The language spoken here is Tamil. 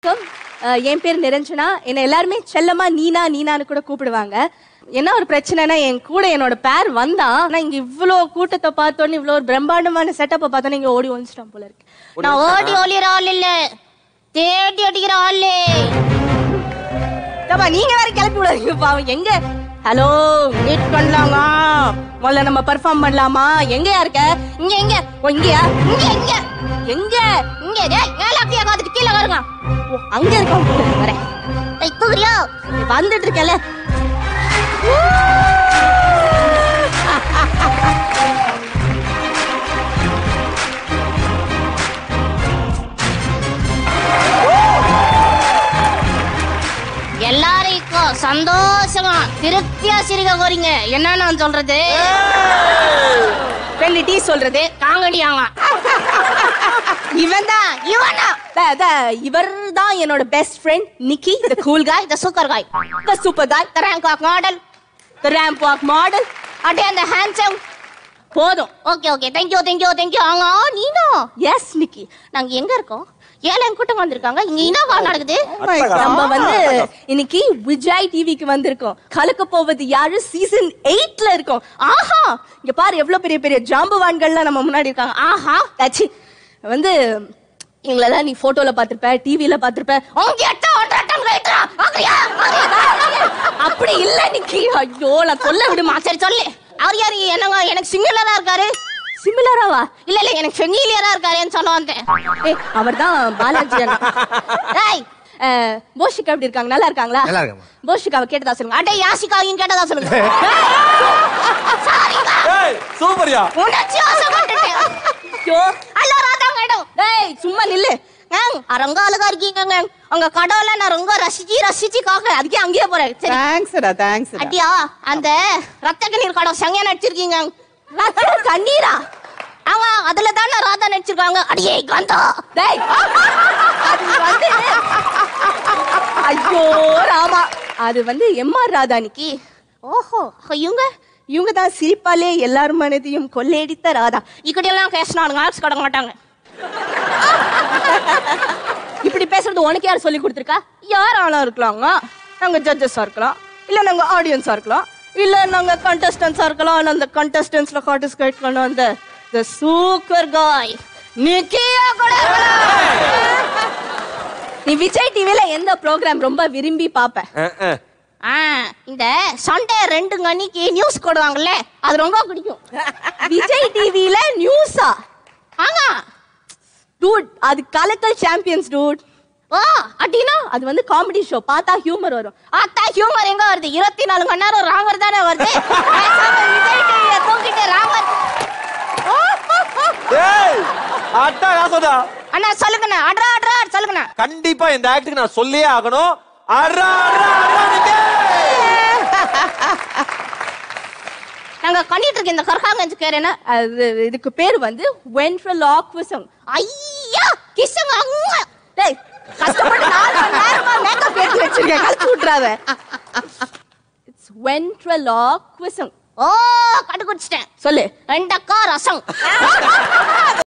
அஹ், என் பேர் நிரஞ்சனா என்னை எல்லாருமே செல்லமா நீனா நீனான்னு கூட கூப்பிடுவாங்க என்ன ஒரு பிரச்சனைனா என் கூட என்னோட பேர் வந்தான் ஆனா இங்க இவ்ளோ கூட்டத்தை பார்த்தோன்னே இவ்ளோ ஒரு பிரம்மாண்டமான செட்டப்பை பார்த்தோன்னே இங்க ஓடி ஒழிச்சிட்டான் போல இருக்கு நான் ஓடி ஒளிர ஆள் இல்ல தேடி அடிக்கிற ஆளு தப்பா நீங்க வேற கிளப்பி விடாதீங்க பாவம் எங்க ஹலோ மீட் பண்ணலாமா முதல்ல நம்ம பெர்ஃபார்ம் பண்ணலாமா எங்கயா இருக்க இங்க எங்க ஓ இங்கயா இங்க இங்க எங்க இங்க டேய் மேல அப்படியே காத்துட்டு கீழே வருங்க ஓ, அங்க இருக்கான் போல இருக்கு, வரேன் டேய் தூக்குறியா வந்துட்டு இருக்கல எல்லாரையும் சந்தோஷமா திருப்தியா சிரிக்க போறீங்க என்ன நான் சொல்றது ரெண்டு டீ சொல்றது காங்கடியாங்க இவன் தான் இவனா இவர் தான் என்னோட best friend Nikki the cool guy இந்த sucker guy the super guy இந்த rank walk model the ramp walk model அப்படியே அந்த ஹேண்ட்ஸம் போதும் okay okay thank you thank you thank you ஆங்க நீனோ எஸ் நிக்கி நாங்க எங்க இருக்கோம் ஏழை கூட்டம் வந்திருக்காங்க இங்க என்னவா நடக்குது நம்ம வந்து இன்னைக்கு விஜய் டிவிக்கு வந்திருக்கோம் கலக்க போவது யாரு சீசன் எயிட்ல இருக்கோம் ஆஹா இங்க பாரு எவ்வளவு பெரிய பெரிய ஜாம்பவான்கள்லாம் நம்ம முன்னாடி இருக்காங்க ஆஹா தச்சி வந்து எங்களெல்லாம் நீ போட்டோல பாத்திருப்ப டிவில பாத்திருப்ப உங்க எட்ட ஒன்றரை டன் ரைட்டரா ஆகறியா அப்படி இல்ல நிக்கி ஐயோ நான் சொல்ல விடுமா சரி சொல்லு அவர் யாரு என்னங்க எனக்கு சிங்குலரா இருக்காரு சிமிலராவா இல்ல இல்ல எனக்கு ஃபெமிலியரா இருக்காருன்னு சொல்ல வந்தேன் ஏய் அவர்தான் பாலாஜி அண்ணா ஏய் அஹ், போஷிகா எப்படி இருக்காங்க நல்லா இருக்காங்களா நல்லா இருக்கேம்மா. போஷிகாவை கேட்டதா சொல்லுங்க அடே யாசிகாவையும் கேட்டதா சொல்லுங்க சாரிங்க ஏய் சூப்பர்யா உணர்ச்சி வசப்பட்டுட்டேன் ஐயோ அல்ல ராதா மேடம் டேய் சும்மா நில்லு மேம் அரங்க அழகா இருக்கீங்க உங்க கடவுள நான் ரொம்ப ரசிச்சு ரசிச்சு காக்க அதுக்கே அங்கேயே போறேன் சரி தேங்க்ஸ்டா தேங்க்ஸ் அட்டியா அந்த ரத்த கண்ணீர் படம் சங்கையா நடிச்சிருக்கீங்க ரத்த கண்ணீரா ஆமா அதுல தானே ராதா நடிச்சிருக்காங்க அடியே கந்தா டேய் அது வந்து ஐயோ ராமா அது வந்து எம்ஆர் ராதானிக்கு ஓஹோ இவங்க இவங்க தான் சிரிப்பாலே எல்லார் மனதையும் கொள்ளையடித்த ராதா இக்கடி எல்லாம் பேசினானுங்க ஆர்ட்ஸ் கடக்க மாட்டாங்க இப்படி பேசுறது உனக்கு யார் சொல்லி கொடுத்துருக்கா யார் ஆனா இருக்கலாங்க நாங்க ஜட்ஜஸா இருக்கலாம் இல்ல நாங்க ஆடியன்ஸா இருக்கலாம் இல்ல நாங்க கண்டஸ்டன்ஸா இருக்கலாம் ஆனா அந்த கண்டஸ்டன்ஸ்ல பார்ட்டிசிபேட் பண்ண அந்த the சூப்பர் காய் நிக்கியா கூட இருக்கலாம். நீ விஜய் டிவில எந்த ப்ரோக்ராம் ரொம்ப விரும்பி பாப்ப அஹ், அஹ். ஆ இந்த சண்டே ரெண்டு மணிக்கு நியூஸ் போடுவாங்கல்ல அது ரொம்ப பிடிக்கும் விஜய் டிவில நியூஸா ஆமா டூட் அது கலக்கல் சாம்பியன்ஸ் டூட் ஓ அப்படின்னா அது வந்து காமெடி ஷோ பார்த்தா ஹியூமர் வரும் அத்தா ஹியூமர் எங்க வருது இருபத்தி நாலு மணி நேரம் ராமர் தானே வருது பேசாம விஜய் டிவியை தூக்கிட்டு ராமர் ஏய் அட்டா நான் சொன்னா அண்ணா சொல்லுங்கண்ணா அட்ரா அட்ரா சொல்லுங்கண்ணா கண்டிப்பா இந்த ஆக்டுக்கு நான் சொல்லியே ஆகணும் அட்ரா அட்ரா அட்ரா நிக்கே நாங்க பண்ணிட்டு இருக்க இந்த கர்காங்கஞ்சு பேர் என்ன அது இதுக்கு பேர் வந்து வென்ட்ரலாக்விசம் ஐயா கிசுங்க அம்மா டேய் கஷ்டப்பட்டு நாலு மணி நேரமா மேக்கப் ஏத்தி வச்சிருக்கேன் கழிச்சு விட்டுறாத இட்ஸ் வென்ட்ரலாக்விசம் ஓ கண்டுபிடிச்சிட்டேன் சொல்லு வெண்டக்கா ரசம்